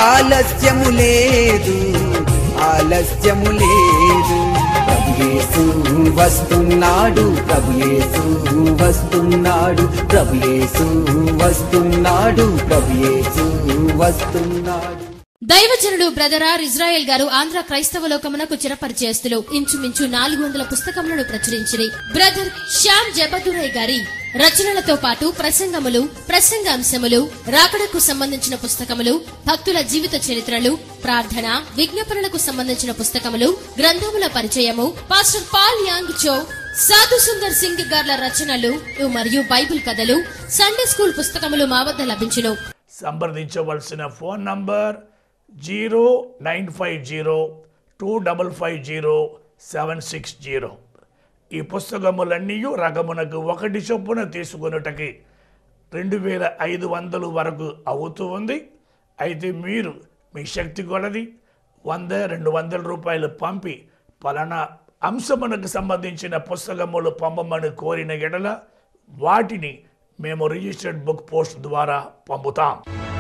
ఆలస్యము లేదు ఆలస్యము లేదు ప్రభుయేసు వస్తున్నాడు ప్రభుయేసు వస్తున్నాడు ప్రభుయేసు వస్తున్నాడు ప్రభుయేసు వస్తున్నాడు దైవజనుడు బ్రదర్ ఆర్ ఇజ్రాయెల్ గారు ఆంధ్ర క్రైస్తవ లోకమునకు చిరపరిచేస్తులు ఇంచుమించు నాలుగు వందల పుస్తకములను ప్రచురించిరి బ్రదర్ శ్యామ్ జబదురై గారి రచనలతో పాటు ప్రసంగములు ప్రసంగాంశములు రాకడకు సంబంధించిన పుస్తకములు భక్తుల జీవిత చరిత్రలు ప్రార్థన విజ్ఞాపనలకు సంబంధించిన పుస్తకములు గ్రంథముల పరిచయము పాస్టర్ పాల్ యాంగ్ చో సాధు సుందర్ సింగ్ గార్ల రచనలు మరియు బైబిల్ కథలు సండే స్కూల్ పుస్తకములు మా వద్ద లభించును సంప్రదించవలసిన phone number zero nine five zero two double five zero seven six zero ఈ పుస్తకములన్నీ రకమునకు ఒకటి చొప్పున తీసుకొనుటకి రెండు వేల ఐదు వందలు వరకు అవుతూ ఉంది అయితే మీరు మీ శక్తి కొలది వంద రెండు వందల రూపాయలు పంపి పలానా అంశమునకు సంబంధించిన పుస్తకములు పంపమని కోరిన ఎడల వాటిని మేము రిజిస్టర్డ్ బుక్ పోస్ట్ ద్వారా పంపుతాం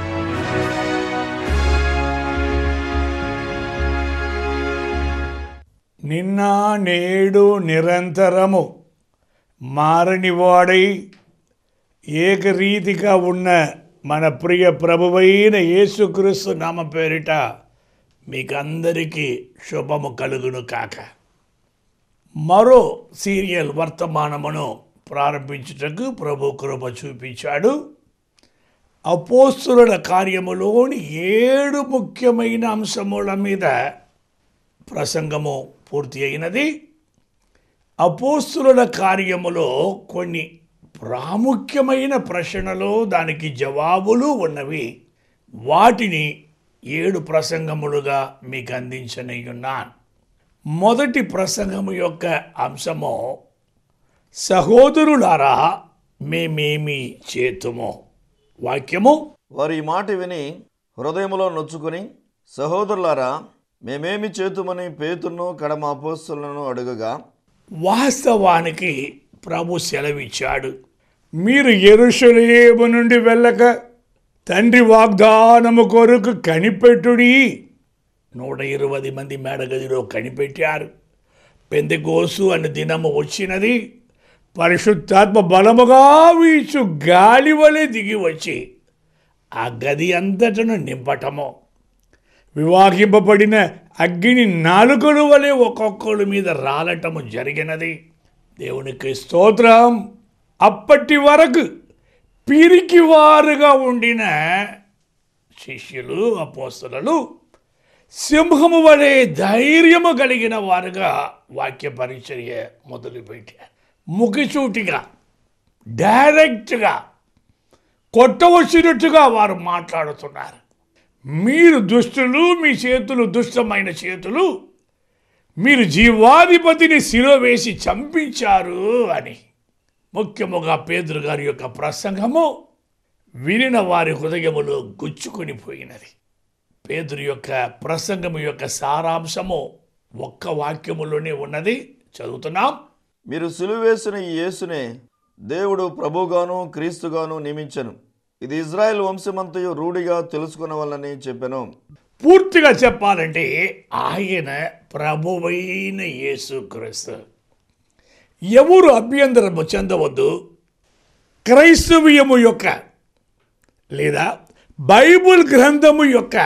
నిన్న నేడు నిరంతరము మారని వాడై ఏకరీతిగా ఉన్న మన ప్రియ ప్రభువైన యేసుక్రీస్తు నామ పేరిట మీకందరికీ శుభము కలుగును కాక మరో సీరియల్ వర్తమానమును ప్రారంభించుటకు ప్రభు కృప చూపించాడు అపోస్తుల కార్యములోని ఏడు ముఖ్యమైన అంశముల మీద ప్రసంగము పూర్తి అయినది అపోస్తుల కార్యములో కొన్ని ప్రాముఖ్యమైన ప్రశ్నలు దానికి జవాబులు ఉన్నవి వాటిని ఏడు ప్రసంగములుగా మీకు అందించనయ్యున్నాను మొదటి ప్రసంగము యొక్క అంశము సహోదరులారా మేమేమి చేతుము వాక్యము వారు ఈ మాట విని హృదయములో నొచ్చుకుని సహోదరులారా మేమేమి చేతుమని పేతును కడమ అపోస్తులను అడుగగా వాస్తవానికి ప్రభు సెలవిచ్చాడు మీరు ఎరుషలేము నుండి వెళ్ళక తండ్రి వాగ్దానము కొరకు కనిపెట్టుడి నూట ఇరవై మంది మేడగదిలో కనిపెట్టారు పెందెగోసు అనే దినము వచ్చినది పరిశుద్ధాత్మ బలముగా వీచు గాలి వలె దిగి వచ్చి ఆ గది అంతటను నింపటము వివాహింపబడిన అగ్ని నాలుకలు వలె ఒక్కొక్కరి మీద రాలటము జరిగినది దేవునికి స్తోత్రం అప్పటి వరకు పిరికివారుగా ఉండిన శిష్యులు అపోస్తలు సింహము వలె ధైర్యము కలిగిన వారుగా వాక్య పరిచర్య మొదలుపెట్టారు ముఖసూటిగా డైరెక్ట్గా కొట్టవచ్చినట్టుగా వారు మాట్లాడుతున్నారు మీరు దుష్టులు మీ చేతులు దుష్టమైన చేతులు మీరు జీవాధిపతిని శిలో వేసి చంపించారు అని ముఖ్యముగా పేదరు గారి యొక్క ప్రసంగము వినిన వారి హృదయములో గుచ్చుకొని పోయినది పేదరు యొక్క ప్రసంగము యొక్క సారాంశము ఒక్క వాక్యములోనే ఉన్నది చదువుతున్నాం మీరు సిలువేసిన ఈ యేసునే దేవుడు ప్రభుగాను క్రీస్తుగాను నియమించను ఇది ఇజ్రాయెల్ వంశమంతయు రూఢిగా తెలుసుకునవలని చెప్పాను పూర్తిగా చెప్పాలంటే ఆయన ప్రభువైన యేసుక్రీస్తు ఎవరు అభ్యంతరము చెందవద్దు క్రైస్తవ్యము యొక్క లేదా బైబుల్ గ్రంథము యొక్క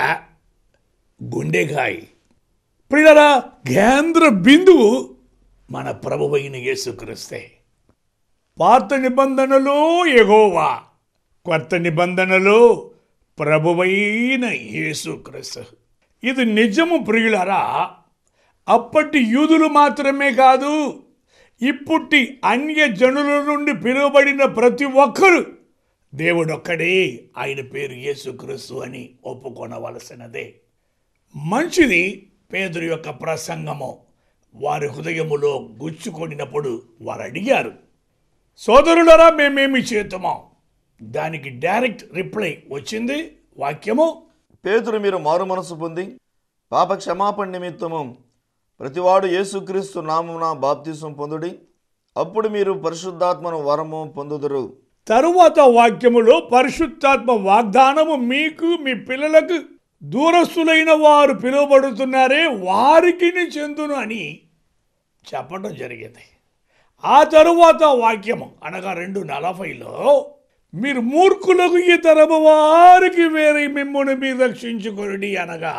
గుండెగాయి ప్రియులరా కేంద్ర బిందువు మన ప్రభువైన యేసుక్రీస్తే పాత నిబంధనలో ఎగోవా కొత్త నిబంధనలో ప్రభువైన యేసుక్రీస్తు ఇది నిజము ప్రియులరా అప్పటి యూదులు మాత్రమే కాదు ఇప్పుటి అన్య జనుల నుండి పిలువబడిన ప్రతి ఒక్కరు దేవుడొక్కడే ఆయన పేరు యేసుక్రీస్తు అని ఒప్పుకొనవలసినదే మంచిది పేదరు యొక్క ప్రసంగము వారి హృదయములో గుచ్చుకొనినప్పుడు వారు అడిగారు సోదరులరా మేమేమి చేతుమో దానికి డైరెక్ట్ రిప్లై వచ్చింది వాక్యము పేతురు మీరు మారు మనసు పొంది పాప క్షమాపణ నిమిత్తము ప్రతివాడు యేసుక్రీస్తు నామమున బాప్తిసం పొందుడి అప్పుడు మీరు పరిశుద్ధాత్మను వరము పొందుదురు తరువాత వాక్యములో పరిశుద్ధాత్మ వాగ్దానము మీకు మీ పిల్లలకు దూరస్తులైన వారు పిలువబడుతున్నారే వారికి చెందును అని చెప్పడం జరిగింది ఆ తరువాత వాక్యము అనగా రెండు నలభైలో మీరు మూర్ఖులకు ఈ తరము వారికి వేరే మిమ్మును మీరు రక్షించుకొనుడి అనగా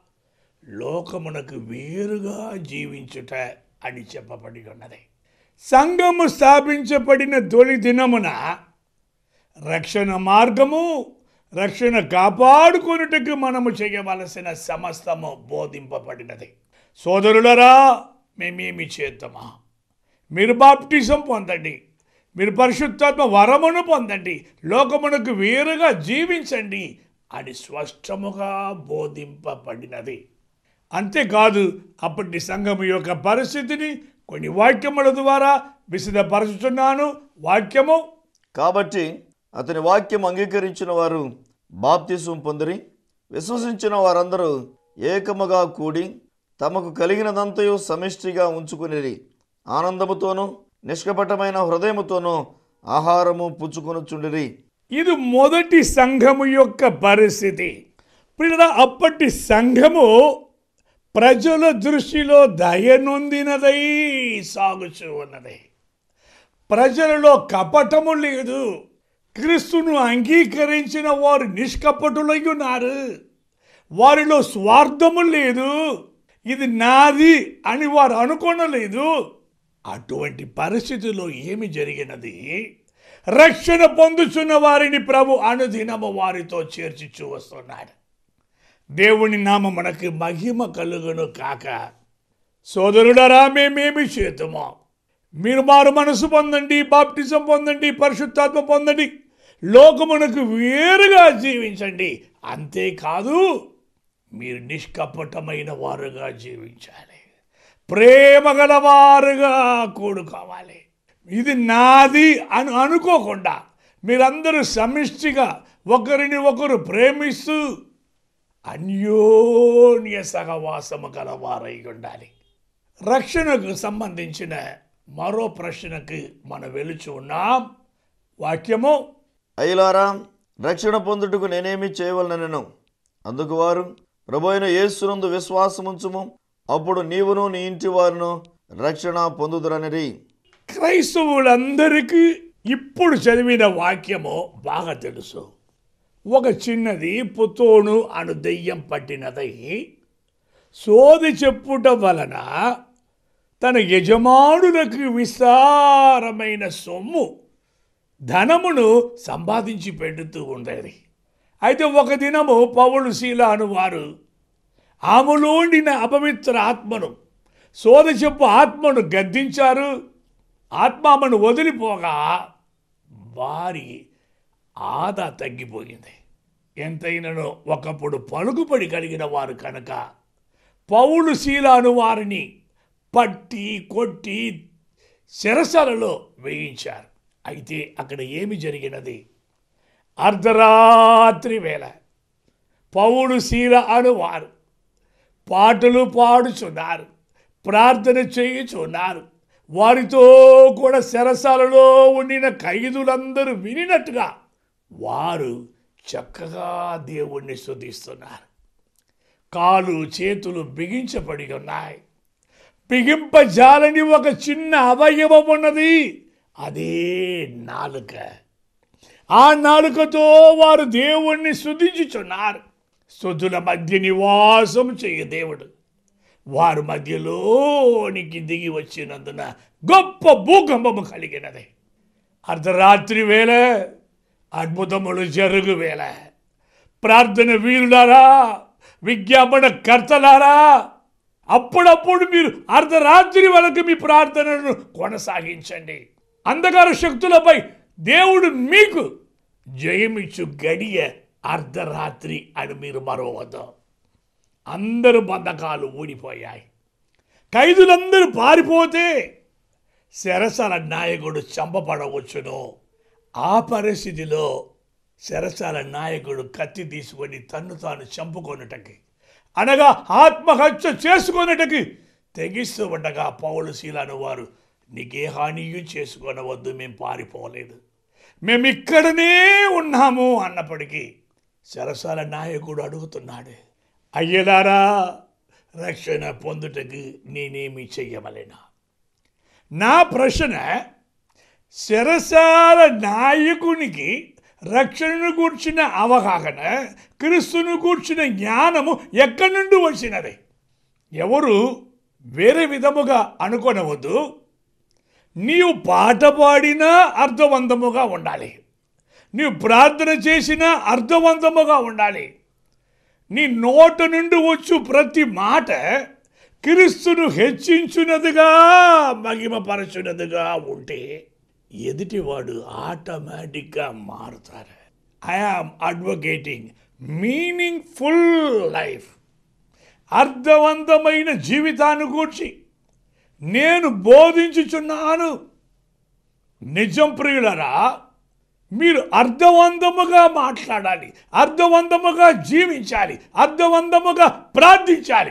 లోకమునకు వేరుగా జీవించుట అని చెప్పబడి ఉన్నది సంఘము స్థాపించబడిన తొలి దినమున రక్షణ మార్గము రక్షణ కాపాడుకొనుటకు మనము చేయవలసిన సమస్తము బోధింపబడినది సోదరులరా మేమేమి చేద్దామా మీరు బాప్టిజం పొందండి మీరు పరిశుద్ధాత్మ వరమును పొందండి లోకమునకు వేరుగా జీవించండి అని స్పష్టముగా బోధింపబడినది అంతేకాదు అప్పటి సంఘము యొక్క పరిస్థితిని కొన్ని వాక్యముల ద్వారా విశదపరుచుతున్నాను వాక్యము కాబట్టి అతని వాక్యం అంగీకరించిన వారు బాప్తిసం పొందిరి విశ్వసించిన వారందరూ ఏకముగా కూడి తమకు కలిగినదంతయు సమిష్టిగా ఉంచుకునిరి ఆనందముతోనూ నిష్కపటమైన హృదయముతోనూ ఆహారము పుచ్చుకొనుచుండిరి ఇది మొదటి సంఘము యొక్క పరిస్థితి పిల్లల అప్పటి సంఘము ప్రజల దృష్టిలో దయనొందినదై సాగుచూ ఉన్నది ప్రజలలో కపటము లేదు క్రీస్తును అంగీకరించిన వారు నిష్కపటులై ఉన్నారు వారిలో స్వార్థము లేదు ఇది నాది అని వారు అనుకోనలేదు అటువంటి పరిస్థితిలో ఏమి జరిగినది రక్షణ పొందుచున్న వారిని ప్రభు అనుదినము వారితో చేర్చిచూ వస్తున్నాడు దేవుని నామ మనకి మహిమ కలుగును కాక సోదరుడరా మేమేమి చేతుమో మీరు మారు మనసు పొందండి బాప్టిజం పొందండి పరిశుద్ధాత్మ పొందండి లోకమునకు వేరుగా జీవించండి అంతేకాదు మీరు నిష్కపటమైన వారుగా జీవించాలి ప్రేమ గలవారుగా కూడుకోవాలి ఇది నాది అని అనుకోకుండా మీరందరూ సమిష్టిగా ఒకరిని ఒకరు ప్రేమిస్తూ అన్యోన్య సహవాసము గలవారై ఉండాలి రక్షణకు సంబంధించిన మరో ప్రశ్నకి మనం వెలుచు ఉన్నాం వాక్యము అయ్యలారా రక్షణ పొందుటకు నేనేమి చేయవలనను అందుకు వారు ప్రభు అయిన యేసునందు విశ్వాసముంచుము అప్పుడు నీవును నీ ఇంటి వారును రక్షణ పొందుదురనిరి క్రైస్తవులందరికీ ఇప్పుడు చదివిన వాక్యము బాగా తెలుసు ఒక చిన్నది పుత్తోను అను దెయ్యం పట్టినదై సోది చెప్పుట వలన తన యజమానులకు విస్తారమైన సొమ్ము ధనమును సంపాదించి పెడుతూ ఉండేది అయితే ఒక దినము పౌలు శీల అనువారు ఆమెలోండిన అపవిత్ర ఆత్మను సోద చెప్పు ఆత్మను గద్దించారు ఆత్మను వదిలిపోగా వారి ఆదా తగ్గిపోయింది ఎంతైనను ఒకప్పుడు పలుకుబడి కలిగిన వారు కనుక పౌలు శీలాను వారిని పట్టి కొట్టి శిరసలలో వేయించారు అయితే అక్కడ ఏమి జరిగినది అర్ధరాత్రి వేళ పౌలు శీల అనువారు పాటలు పాడుచున్నారు ప్రార్థన చేయుచున్నారు వారితో కూడా శరసాలలో ఉండిన ఖైదులందరూ వినినట్టుగా వారు చక్కగా దేవుణ్ణి స్తుతిస్తున్నారు కాలు చేతులు బిగించబడి ఉన్నాయి బిగింపజాలని ఒక చిన్న అవయవం ఉన్నది అదే నాలుక ఆ నాలుకతో వారు దేవుణ్ణి స్తుతించుచున్నారు స్థుతుల మధ్య నివాసం చేయ దేవుడు వారి మధ్యలోనికి దిగి వచ్చినందున గొప్ప భూకంపము కలిగినది అర్ధరాత్రి వేళ అద్భుతములు జరుగు వేళ ప్రార్థన వీరులారా విజ్ఞాపన కర్తలారా అప్పుడప్పుడు మీరు అర్ధరాత్రి వరకు మీ ప్రార్థనను కొనసాగించండి అంధకార శక్తులపై దేవుడు మీకు జయమిచ్చు గడియ అర్ధరాత్రి అని మీరు మరవద్దు అందరు బంధకాలు ఊడిపోయాయి ఖైదులందరూ పారిపోతే శరసల నాయకుడు చంపబడవచ్చును ఆ పరిస్థితిలో శరసాల నాయకుడు కత్తి తీసుకొని తన్ను తాను చంపుకొనుటకి అనగా ఆత్మహత్య చేసుకొనుటకి తెగిస్తూ ఉండగా పౌలు శీలను వారు నీకే హానియు చేసుకొనవద్దు మేము పారిపోలేదు మేము ఇక్కడనే ఉన్నాము అన్నప్పటికీ సరసాల నాయకుడు అడుగుతున్నాడు అయ్యలారా రక్షణ పొందుటకు నేనేమి చెయ్యవలేనా నా ప్రశ్న శరసాల నాయకునికి రక్షణను కూర్చిన అవగాహన క్రీస్తును కూర్చిన జ్ఞానము ఎక్కడి నుండి వచ్చినది ఎవరు వేరే విధముగా అనుకొనవద్దు నీవు పాట పాడినా అర్థవంతముగా ఉండాలి నీవు ప్రార్థన చేసినా అర్థవంతముగా ఉండాలి నీ నోట నుండి వచ్చు ప్రతి మాట క్రీస్తును హెచ్చించున్నదిగా మహిమపరచున్నదిగా ఉంటే ఎదుటివాడు ఆటోమేటిక్గా మారుతారు ఐఆమ్ అడ్వకేటింగ్ మీనింగ్ఫుల్ లైఫ్ అర్థవంతమైన జీవితాన్ని కూర్చి నేను బోధించుచున్నాను నిజం ప్రియులరా మీరు అర్థవంతముగా మాట్లాడాలి అర్థవంతముగా జీవించాలి అర్థవంతముగా ప్రార్థించాలి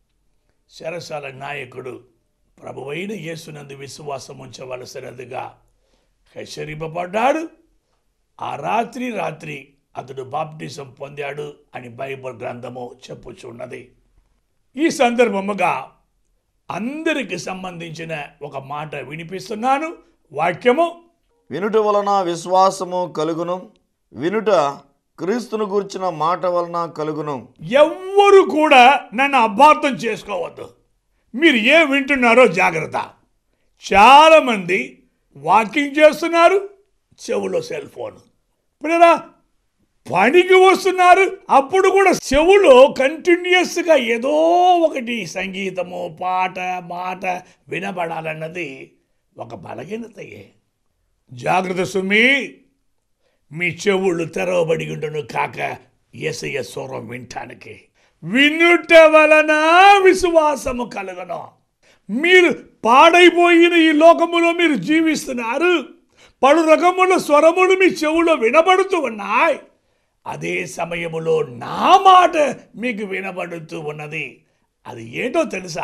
శరసాల నాయకుడు ప్రభువైన యేసునందు విశ్వాసం ఉంచవలసినదిగా హెచ్చరింపబడ్డాడు ఆ రాత్రి రాత్రి అతడు బాప్టిజం పొందాడు అని బైబిల్ గ్రంథము చెప్పుచున్నది ఈ సందర్భముగా అందరికి సంబంధించిన ఒక మాట వినిపిస్తున్నాను వాక్యము వినుట వలన విశ్వాసము కలుగును వినుట క్రీస్తును గూర్చిన మాట వలన కలుగును ఎవ్వరు కూడా నన్ను అపార్థం చేసుకోవద్దు మీరు ఏం వింటున్నారో జాగ్రత్త చాలామంది వాకింగ్ చేస్తున్నారు చెవులో సెల్ ఫోన్ ఇప్పుడు పనికి వస్తున్నారు అప్పుడు కూడా చెవులో కంటిన్యూస్గా ఏదో ఒకటి సంగీతము పాట మాట వినబడాలన్నది ఒక బలహీనతయే జాగ్రత్త సుమి మీ చెవుళ్ళు తెరవబడి ఉండును కాక ఏసయ్య స్వరం వింటానికి వినుట వలన విశ్వాసము కలుగను మీరు పాడైపోయిన ఈ లోకములో మీరు జీవిస్తున్నారు పలు రకముల స్వరములు మీ చెవులో వినబడుతూ ఉన్నాయి అదే సమయములో నా మాట మీకు వినబడుతూ ఉన్నది అది ఏంటో తెలుసా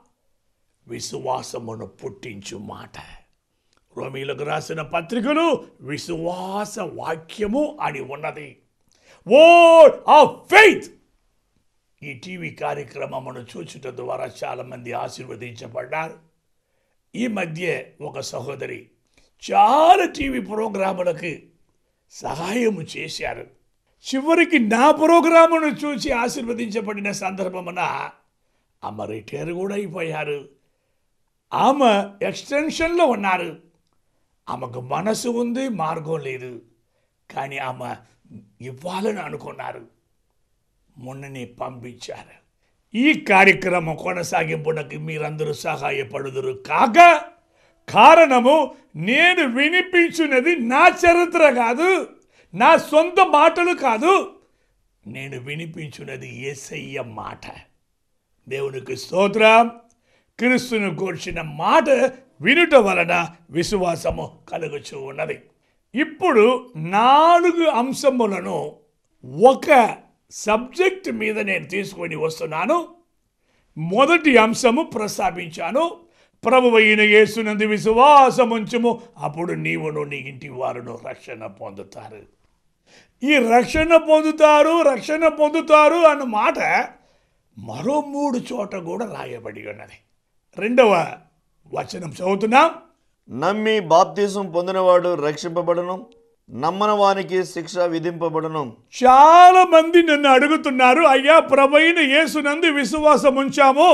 విశ్వాసమును పుట్టించు మాట రోమీలకు రాసిన పత్రికలు విశ్వాస వాక్యము అని ఉన్నది వర్డ్ ఆఫ్ ఫెయిత్ ఈ టీవీ కార్యక్రమమును చూచుట ద్వారా చాలామంది ఆశీర్వదించబడ్డారు ఈ మధ్య ఒక సహోదరి చాలా టీవీ ప్రోగ్రాములకి సహాయము చేశారు చివరికి నా ప్రోగ్రామును చూసి ఆశీర్వదించబడిన సందర్భమున ఆమె రిటైర్ కూడా అయిపోయారు ఆమె ఎక్స్టెన్షన్లో ఉన్నారు ఆమెకు మనసు ఉంది మార్గం లేదు కానీ ఆమె ఇవ్వాలని అనుకున్నారు మొన్ననే పంపించారు ఈ కార్యక్రమం కొనసాగింపునకు మీరందరూ సహాయపడుదురు కాక కారణము నేను వినిపించున్నది నా చరిత్ర కాదు నా సొంత మాటలు కాదు నేను వినిపించున్నది ఏసయ్య మాట దేవునికి స్తోత్రం క్రీస్తును కూర్చిన మాట వినుట వలన విశ్వాసము కలుగుచూ ఉన్నది ఇప్పుడు నాలుగు అంశములను ఒక సబ్జెక్ట్ మీద నేను తీసుకొని వస్తున్నాను మొదటి అంశము ప్రస్తావించాను ప్రభువైన యేసునందు విశ్వాసం ఉంచుము అప్పుడు నీవును నీ ఇంటి వారును రక్షణ పొందుతారు ఈ రక్షణ పొందుతారు రక్షణ పొందుతారు అన్న మాట మరో మూడు చోట కూడా రాయబడి ఉన్నది రెండవ వచనం చదువుతున్నాం నమ్మి బాప్తీసం పొందినవాడు రక్షింపబడును నమ్మని వానికి శిక్ష విధింపబడును చాలా మంది నన్ను అడుగుతున్నారు అయ్యా ప్రభైన యేసునందు విశ్వాసం ఉంచాము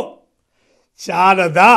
చాలదా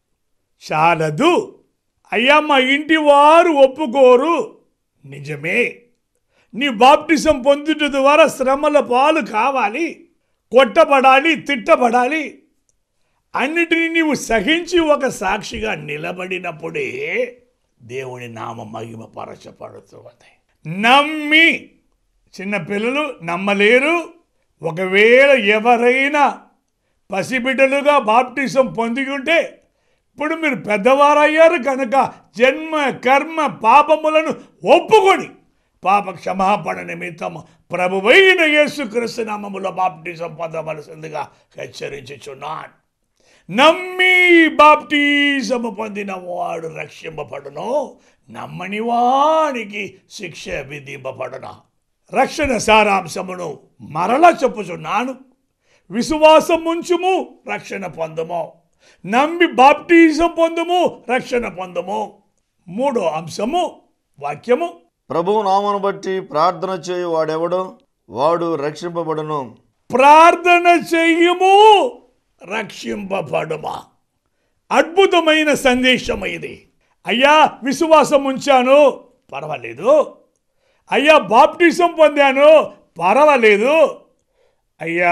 చాలదు అయ్యా మా ఇంటి వారు ఒప్పుకోరు నిజమే నీ బాప్టిజం పొందుట ద్వారా శ్రమల పాలు కావాలి కొట్టబడాలి తిట్టబడాలి అన్నిటినీ నీవు సహించి ఒక సాక్షిగా నిలబడినప్పుడే దేవుని నామ మహిమ పరచబడుతుంది నమ్మి చిన్న పిల్లలు నమ్మలేరు ఒకవేళ ఎవరైనా పసిబిడ్డలుగా బాప్టిజం పొంది ఉంటే ఇప్పుడు మీరు పెద్దవారయ్యారు కనుక జన్మ కర్మ పాపములను ఒప్పుకొని పాప క్షమాపణ నిమిత్తం ప్రభువైన యేసుక్రీస్తు నామములో బాప్టిజం పొందవలసిందిగా హెచ్చరించుచున్నాను నమ్మి బాప్టిజము పొందిన వాడు రక్షింపబడును నమ్మని వానికి శిక్ష విధింపబడును రక్షణ సారాంశమును మరలా చెప్పుచున్నాను విశ్వాసం ఉంచుము రక్షణ పొందము నమ్మి బాప్టిజం పొందుము రక్షణ పొందము మూడో అంశము వాక్యము ప్రభువు నామను బట్టి ప్రార్థన చేయు వాడెవడో వాడు రక్షింపబడును ప్రార్థన చెయ్యము రక్షింపబడుమా అద్భుతమైన సందేశం ఇది అయ్యా విశ్వాసం ఉంచాను పర్వాలేదు అయ్యా బాప్టిజం పొందాను పర్వాలేదు అయ్యా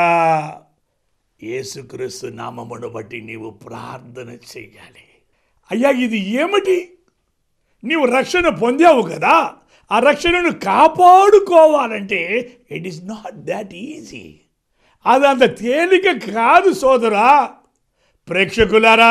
యేసుక్రీస్తు నామమును బట్టి నీవు ప్రార్థన చెయ్యాలి అయ్యా ఇది ఏమిటి నీవు రక్షణ పొందావు కదా ఆ రక్షణను కాపాడుకోవాలంటే it is not that easy అది అంత తేలిక కాదు సోదరా ప్రేక్షకులారా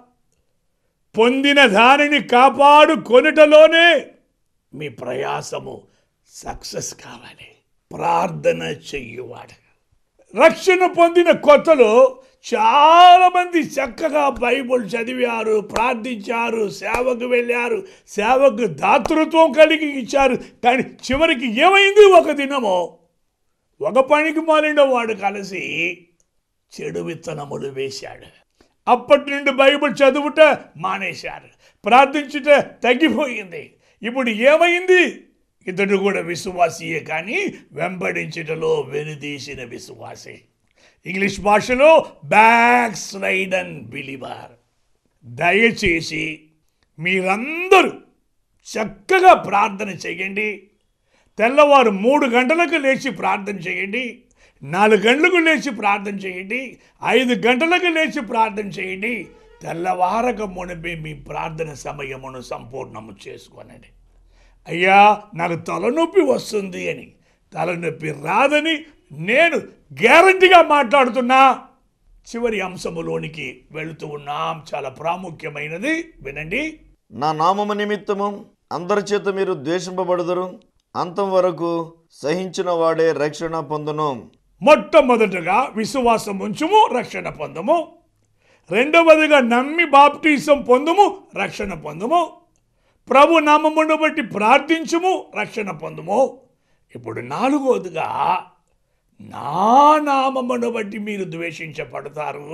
పొందిన దానిని కాపాడుకొనుటలోనే మీ ప్రయాసము సక్సెస్ కావాలి ప్రార్థన చెయ్యువాడు రక్షణ పొందిన కొత్తలో చాలా మంది చక్కగా బైబుల్ చదివారు ప్రార్థించారు సేవకు వెళ్ళారు సేవకు దాతృత్వం కలిగి ఇచ్చారు కానీ చివరికి ఏమైంది ఒక దినమో ఒక పనికి మాలిన వాడు కలిసి చెడు విత్తనములు వేశాడు అప్పటి నుండి బైబిల్ చదువుట మానేశారు ప్రార్థించుట తగ్గిపోయింది ఇప్పుడు ఏమైంది ఇతడు కూడా విశ్వాసియే కానీ వెంబడించుటలో వెనుదీసిన విశ్వాసి ఇంగ్లీష్ భాషలో బ్యాక్ స్లైడ్ అండ్ బిలీవర్ దయచేసి మీరందరూ చక్కగా ప్రార్థన చేయండి తెల్లవారు మూడు గంటలకు లేచి ప్రార్థన చేయండి నాలుగు గంటలకు లేచి ప్రార్థన చేయండి ఐదు గంటలకు లేచి ప్రార్థన చేయండి తెల్లవారక మునిపి మీ ప్రార్థన సమయమును సంపూర్ణము చేసుకోనండి అయ్యా నాకు తలనొప్పి వస్తుంది అని తలనొప్పి రాదని నేను గ్యారంటీగా మాట్లాడుతున్నా చివరి అంశములోనికి వెళుతూ ఉన్నాం చాలా ప్రాముఖ్యమైనది వినండి నా నామము నిమిత్తము అందరి చేత మీరు ద్వేషింపబడుదురు అంతం వరకు సహించిన వాడే రక్షణ పొందును మొట్టమొదటగా విశ్వాసం ఉంచుము రక్షణ పొందము రెండవదిగా నమ్మి బాప్టిజం పొందుము రక్షణ పొందుము ప్రభు నామమును బట్టి ప్రార్థించుము రక్షణ పొందుము ఇప్పుడు నాలుగోదిగా నా నామమును బట్టి మీరు ద్వేషించబడతారు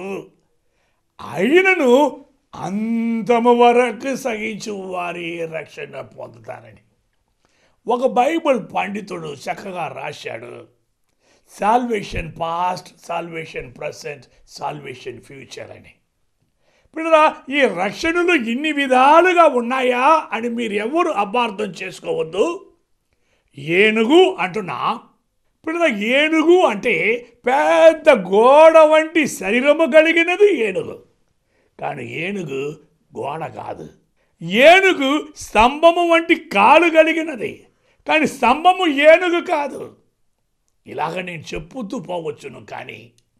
అయినను అంతము వరకు సహించు వారి రక్షణ పొందుతారని ఒక బైబిల్ పండితుడు చక్కగా రాశాడు salvation past salvation present salvation future అని పిల్లరా ఈ రక్షణలు ఇన్ని విధాలుగా ఉన్నాయా అని మీరు ఎవరు అపార్థం చేసుకోవద్దు ఏనుగు అంటున్నా పిల్లల ఏనుగు అంటే పెద్ద గోడ వంటి శరీరము కలిగినది ఏనుగు కానీ ఏనుగు గోడ కాదు ఏనుగు స్తంభము వంటి కాలు కలిగినది కానీ స్తంభము ఏనుగు కాదు ఇలాగ నేను చెప్పుతూ పోవచ్చును కానీ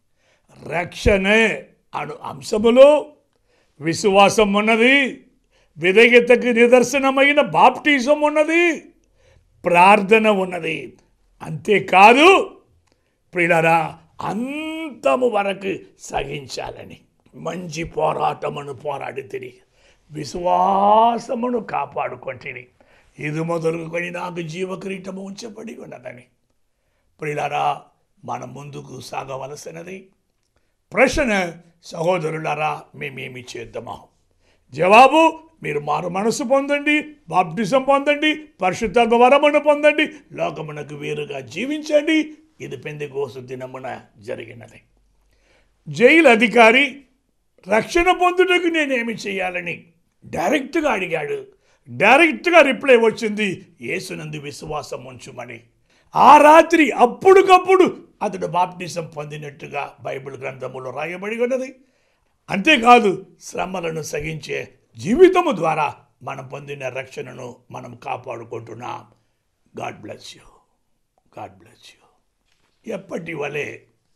రక్షణే అను అంశములో విశ్వాసం ఉన్నది విధేయతకు నిదర్శనమైన బాప్టిజం ఉన్నది ప్రార్థన ఉన్నది అంతేకాదు ప్రియులరా అంతము వరకు సహించాలని మంచి పోరాటమును పోరాడి తిరిగి విశ్వాసమును కాపాడుకొంటిని ఇది మొదలుకొని నాకు జీవకిరీటము ఉంచబడి ఉన్నదని ప్రియులారా మనం ముందుకు సాగవలసినది ప్రశ్న సహోదరులారా మేమేమి చేద్దామా జవాబు మీరు మారు మనసు పొందండి బాప్టిజం పొందండి పరిశుద్ధ వరమును పొందండి లోకమునకు వేరుగా జీవించండి ఇది పెందెకోసు దినమున జరిగినది జైలు అధికారి రక్షణ పొందుటకు నేనేమి చేయాలని డైరెక్ట్గా అడిగాడు డైరెక్ట్గా రిప్లై వచ్చింది యేసునందు విశ్వాసం ఉంచుమని ఆ రాత్రి అప్పుడుకప్పుడు అతడు బాప్టిజం పొందినట్టుగా బైబిల్ గ్రంథములో రాయబడి ఉన్నది అంతేకాదు శ్రమలను సహించే జీవితము ద్వారా మనం పొందిన రక్షణను మనం కాపాడుకుంటున్నాం God bless you God bless you ఎప్పటి వలె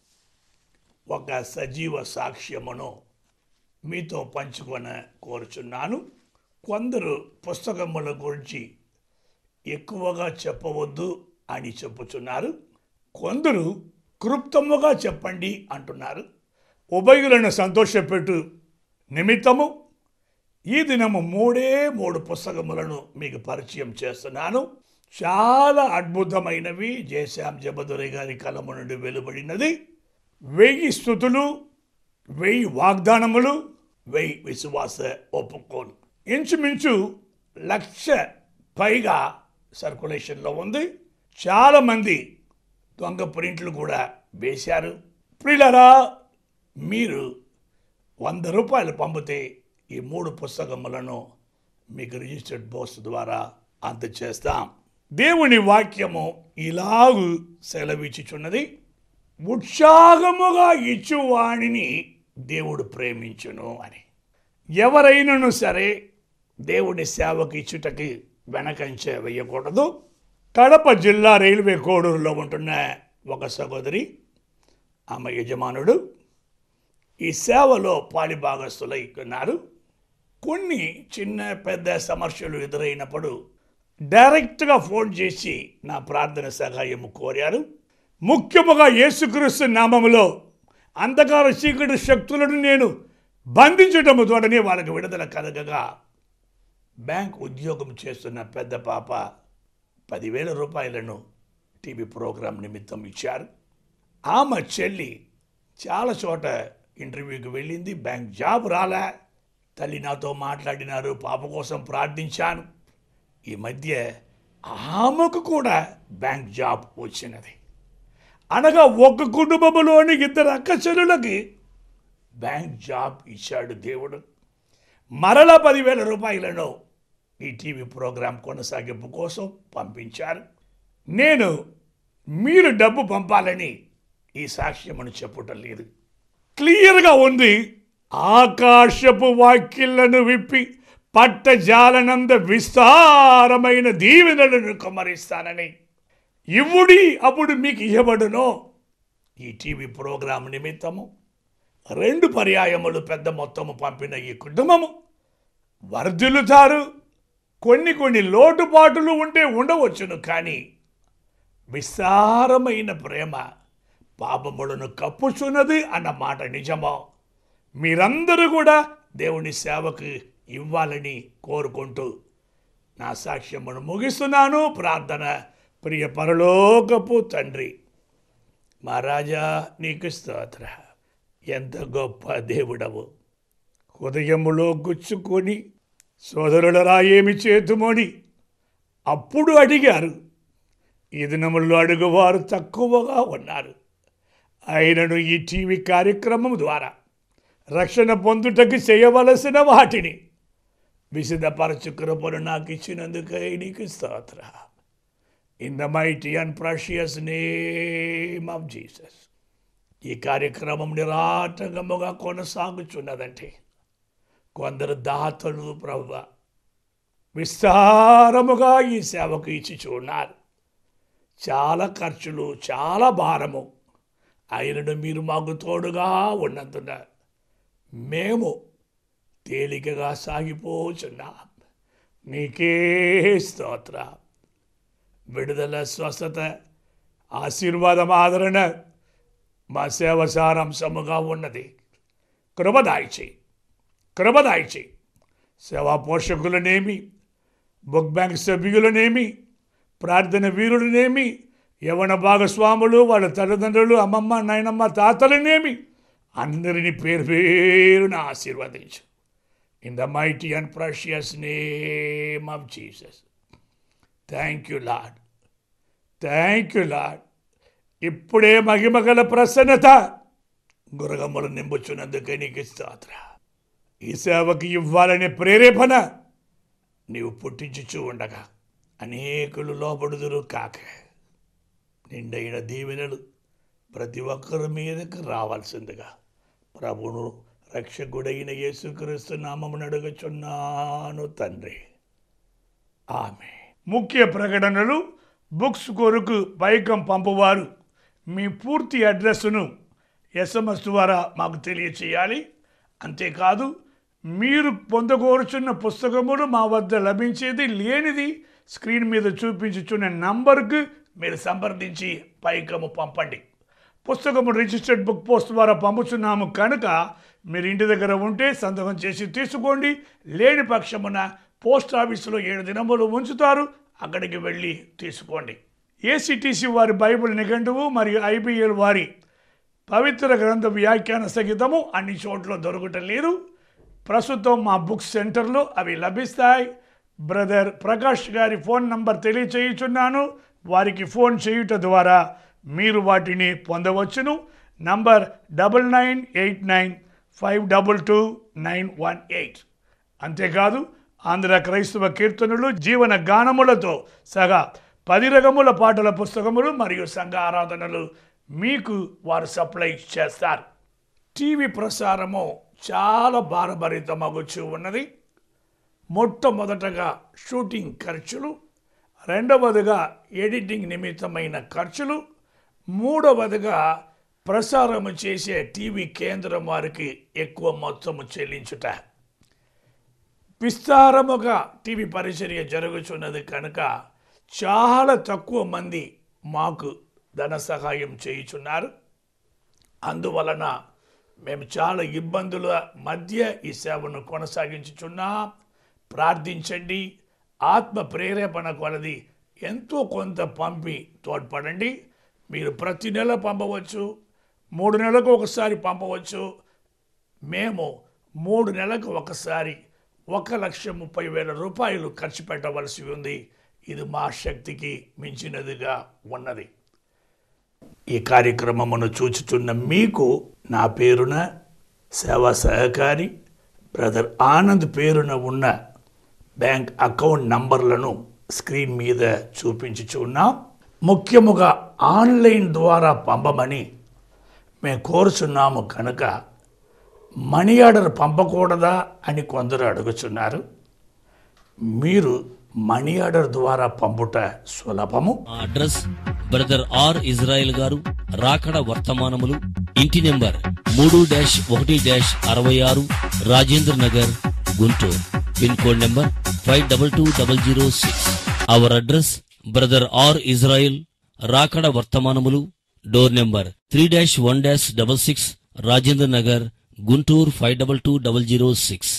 ఒక సజీవ సాక్ష్యమును మీతో పంచుకొన కోరుచున్నాను కొందరు పుస్తకముల గురించి ఎక్కువగా చెప్పవద్దు అని చెప్పుచున్నారు కొందరు క్లుప్తముగా చెప్పండి అంటున్నారు ఉభయులను సంతోషపెట్టు నిమిత్తము ఈ దినము మూడే మూడు పుస్తకములను మీకు పరిచయం చేస్తున్నాను చాలా అద్భుతమైనవి జయశ్యాం జబదురై గారి కలము నుండి వెలువడినది వెయ్యి స్థుతులు వెయ్యి వాగ్దానములు వెయ్యి విశ్వాస ఒప్పుకోలు ఇంచుమించు లక్ష పైగా సర్కులేషన్లో ఉంది చాలామంది దొంగ ప్రింట్లు కూడా వేశారు ప్రిలరా మీరు వంద రూపాయలు పంపితే ఈ మూడు పుస్తకములను మీకు రిజిస్టర్డ్ పోస్ట్ ద్వారా అందచేస్తాం దేవుని వాక్యము ఇలాగు సెలవిచ్చుచున్నది ఉత్సాహముగా ఇచ్చువాణిని దేవుడు ప్రేమించును అని ఎవరైనాను సరే దేవుని సేవకు ఇచ్చుటకి వెనకంచే వేయకూడదు కడప జిల్లా రైల్వే కోడూరులో ఉంటున్న ఒక సహోదరి ఆమె యజమానుడు ఈ సేవలో పాలిభాగస్తులై ఉన్నారు కొన్ని చిన్న పెద్ద సమస్యలు ఎదురైనప్పుడు డైరెక్ట్గా ఫోన్ చేసి నా ప్రార్థన సహాయం కోరారు ముఖ్యముగా యేసుక్రీస్తు నామములో అంధకార చీకటి శక్తులను నేను బంధించటము ద్వారానే వాళ్ళకి విడుదల కలగగా బ్యాంక్ ఉద్యోగం చేస్తున్న పెద్ద పాప పదివేల రూపాయలను టీవీ ప్రోగ్రాం నిమిత్తం ఇచ్చారు ఆమె చెల్లి చాలా చోట ఇంటర్వ్యూకి వెళ్ళింది బ్యాంక్ జాబ్ రాలే తల్లి నాతో మాట్లాడినారు పాప కోసం ప్రార్థించాను ఈ మధ్య ఆమెకు కూడా బ్యాంక్ జాబ్ వచ్చినది అనగా ఒక కుటుంబంలోని ఇద్దరు అక్క చెల్లులకి బ్యాంక్ జాబ్ ఇచ్చాడు దేవుడు మరలా పదివేల రూపాయలను ఈ టీవీ ప్రోగ్రాం కొనసాగింపు కోసం పంపించారు నేను మీరు డబ్బు పంపాలని ఈ సాక్ష్యమును చెప్పటం లేదు క్లియర్గా ఉంది ఆకాశపు వాక్యలను విప్పి పట్టజాలనంద విస్తారమైన దీవెనలను కుమరిస్తానని ఇవ్వుడి అప్పుడు మీకు ఇవ్వబడును ఈ టీవీ ప్రోగ్రాం నిమిత్తము రెండు పర్యాయములు పెద్ద మొత్తము పంపిన ఈ కుటుంబము వర్ధిల్లుతారు కొన్ని కొన్ని లోటుపాటులు ఉంటే ఉండవచ్చును కానీ విస్తారమైన ప్రేమ పాపములను కప్పుచున్నది అన్న మాట నిజమో మీరందరూ కూడా దేవుని సేవకు ఇవ్వాలని కోరుకుంటూ నా సాక్ష్యమును ముగిస్తున్నాను ప్రార్థన ప్రియ పరలోకపు తండ్రి మా రాజా నీకు స్తోత్ర ఎంత గొప్ప దేవుడవు హృదయములో గుచ్చుకొని సోదరులరా ఏమి చేతుమని అప్పుడు అడిగారు ఈ దినముల్లో అడుగువారు తక్కువగా ఉన్నారు అయినను ఈ టీవీ కార్యక్రమం ద్వారా రక్షణ పొందుటకు చేయవలసిన వాటిని విశదపరచు కృపను నాకు ఇచ్చినందుకై నీకు స్తోత్ర in the mighty and precious name of Jesus ఈ కార్యక్రమం నిరాటంకముగా కొనసాగుచున్నదంటే కొందరు దాతలు ప్రభు విస్తారముగా ఈ సేవకు ఇచ్చి చూడారు చాలా ఖర్చులు చాలా భారము అయినను మీరు మాకు తోడుగా ఉన్నందున మేము తేలికగా సాగిపోచున్నాం నీకే స్తోత్ర విడుదల స్వస్థత ఆశీర్వాదం ఆదరణ మా సేవ సారాంశముగా ఉన్నది కృపదాయిచి కృపదాయిచి సేవా పోషకులనేమి బుక్ బ్యాంక్ సభ్యులనేమి ప్రార్థన వీరులనేమి యవన భాగస్వాములు వాళ్ళ తల్లిదండ్రులు అమ్మమ్మ నాయనమ్మ తాతలనేమి అందరినీ పేరు పేరున ఆశీర్వదించు in the mighty and precious name of Jesus thank you Lord thank you Lord ఇప్పుడే మహిమగల ప్రసన్నత గురగమ్మలు నింపుచున్నందుకే నీకు స్తోత్ర ఈ సేవకి ఇవ్వాలనే ప్రేరేపణ నీవు పుట్టించుచూ ఉండగా అనేకులు లోపడుదురు కాక నిండైన దీవెనలు ప్రతి ఒక్కరి మీదకి రావాల్సిందిగా ప్రభును రక్షకుడైన యేసుక్రీస్తు నామమును అడుగుచున్నాను తండ్రి ఆమె ముఖ్య ప్రకటనలు బుక్స్ కొరకు పైకం పంపువారు మీ పూర్తి అడ్రస్ను ఎస్ఎంఎస్ ద్వారా మాకు తెలియచేయాలి అంతేకాదు మీరు పొందకోరుచున్న పుస్తకములు మా వద్ద లభించేది లేనిది స్క్రీన్ మీద చూపించుచున్న నంబర్కు మీరు సంప్రదించి పైకము పంపండి పుస్తకము రిజిస్టర్డ్ బుక్ పోస్ట్ ద్వారా పంపుచున్నాము కనుక మీరు ఇంటి దగ్గర ఉంటే సంతకం చేసి తీసుకోండి లేని పక్షమున పోస్ట్ ఆఫీసులో ఏడు దినములు ఉంచుతారు అక్కడికి వెళ్ళి తీసుకోండి ఏసీటీసీ వారి బైబిల్ నిఘంటువు మరియు ఐబిఎల్ వారి పవిత్ర గ్రంథ వ్యాఖ్యాన సహితము అన్ని చోట్ల దొరకటం లేదు ప్రస్తుతం మా బుక్ సెంటర్లో అవి లభిస్తాయి బ్రదర్ ప్రకాష్ గారి ఫోన్ నంబర్ తెలియచేయుచున్నాను వారికి ఫోన్ చేయుట ద్వారా మీరు వాటిని పొందవచ్చును number double nine eight nine five double two nine one eight అంతేకాదు ఆంధ్ర క్రైస్తవ కీర్తనలు జీవన గానములతో సగా పది రకముల పాటల పుస్తకములు మరియు సంఘ ఆరాధనలు మీకు వారు సప్లై చేస్తారు టీవీ ప్రసారము చాలా భారభరితమగుచూ ఉన్నది మొట్టమొదటగా షూటింగ్ ఖర్చులు రెండవదిగా ఎడిటింగ్ నిమిత్తమైన ఖర్చులు మూడవదిగా ప్రసారము చేసే టీవీ కేంద్రం వారికి ఎక్కువ మొత్తము చెల్లించుట విస్తారముగా టీవీ పరిచర్య జరుగుతున్నది కనుక చాలా తక్కువ మంది మాకు ధన సహాయం చేయుచున్నారు అందువలన మేము చాలా ఇబ్బందుల మధ్య ఈ సేవను కొనసాగించుచున్నాం ప్రార్థించండి ఆత్మ ప్రేరేపణ కొలది ఎంతో కొంత పంపి తోడ్పడండి మీరు ప్రతి నెల పంపవచ్చు మూడు నెలలకు ఒకసారి పంపవచ్చు మేము మూడు నెలలకు ఒకసారి ఒక లక్ష ముప్పై వేల రూపాయలు ఖర్చు పెట్టవలసి ఉంది ఇది మా శక్తికి మించినదిగా ఉన్నది ఈ కార్యక్రమమును చూచుచున్న మీకు నా పేరున సేవా సహకారి బ్రదర్ ఆనంద్ పేరున ఉన్న బ్యాంక్ అకౌంట్ నంబర్లను స్క్రీన్ మీద చూపించుచున్నాం ముఖ్యముగా ఆన్లైన్ ద్వారా పంపమని మేము కోరుచున్నాము కనుక మనీ ఆర్డర్ పంపకూడదా అని కొందరు అడుగుచున్నారు మీరు మనీ ఆర్డర్ ద్వారా పంపుట సులభము మా అడ్రస్ బ్రదర్ ఆర్ ఇజ్రాయెల్ గారు రాకడ వర్తమానములు ఇంటి నెంబర్ మూడు డాష్ ఒకటి డాష్ అరవై ఆరు Rajendra Nagar Guntur pin code number five double two double zero six our address brother R Israel రాకడ వర్తమానములు door number three dash one dash double six Rajendra Nagar Guntur five double two double zero six